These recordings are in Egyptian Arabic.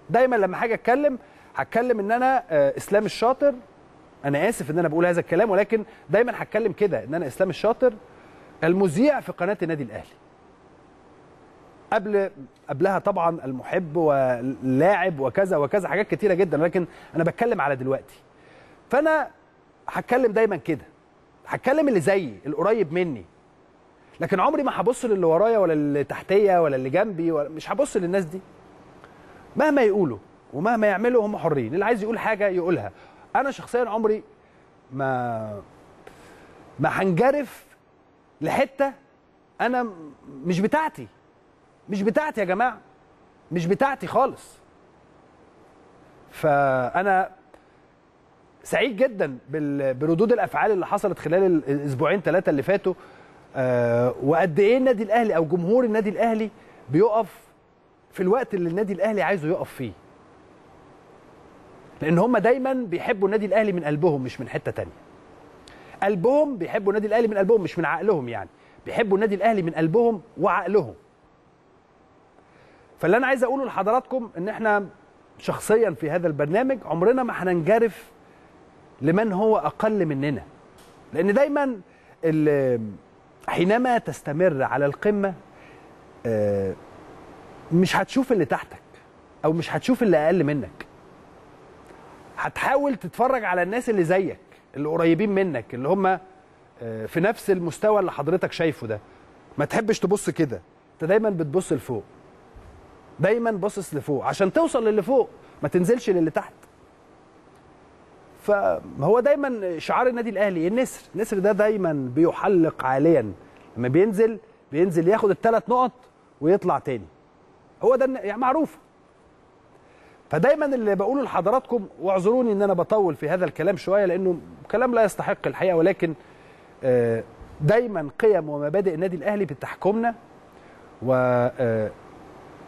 دايما لما حاجه اتكلم هتكلم ان انا آه، اسلام الشاطر انا اسف ان انا بقول هذا الكلام ولكن دايما هتكلم كده ان انا اسلام الشاطر المذيع في قناه النادي الاهلي قبل قبلها طبعا المحب واللاعب وكذا وكذا حاجات كتيره جدا لكن انا بتكلم على دلوقتي فانا هتكلم دايما كده هتكلم اللي زيي القريب مني لكن عمري ما هبص للي ورايا ولا اللي تحتيه ولا اللي جنبي ولا مش هبص للناس دي مهما يقولوا ومهما يعملوا هم حرين اللي عايز يقول حاجه يقولها انا شخصيا عمري ما ما هنجرف لحته انا م- مش بتاعتي مش بتاعتي يا جماعه مش بتاعتي خالص فانا سعيد جدا بال- بردود الافعال اللي حصلت خلال ال- الاسبوعين ثلاثه اللي فاتوا آه، وقد ايه النادي الاهلي او جمهور النادي الاهلي بيقف في الوقت اللي النادي الاهلي عايزه يقف فيه لان هم دايما بيحبوا النادي الاهلي من قلبهم مش من حته تانية قلبهم بيحبوا النادي الاهلي من قلبهم مش من عقلهم يعني بيحبوا النادي الاهلي من قلبهم وعقلهم فاللي انا عايز اقوله لحضراتكم ان احنا شخصيا في هذا البرنامج عمرنا ما هننجرف لمن هو اقل مننا لان دايما ال- حينما تستمر على القمه آه، مش هتشوف اللي تحتك او مش هتشوف اللي اقل منك هتحاول تتفرج على الناس اللي زيك اللي قريبين منك اللي هم آه، في نفس المستوى اللي حضرتك شايفه ده ما تحبش تبص كده انت دايما بتبص لفوق دايما باصص لفوق عشان توصل للي فوق ما تنزلش للي تحت فهو دايما شعار النادي الاهلي النسر النسر ده دايما بيحلق عاليا لما بينزل بينزل ياخد الثلاث نقط ويطلع تاني هو ده الن- يعني معروف فدايما اللي بقوله لحضراتكم واعذروني ان انا بطول في هذا الكلام شويه لانه كلام لا يستحق الحقيقه ولكن آه، دايما قيم ومبادئ النادي الاهلي بتحكمنا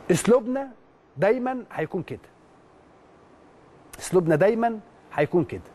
واسلوبنا دايما هيكون كده اسلوبنا دايما هيكون كده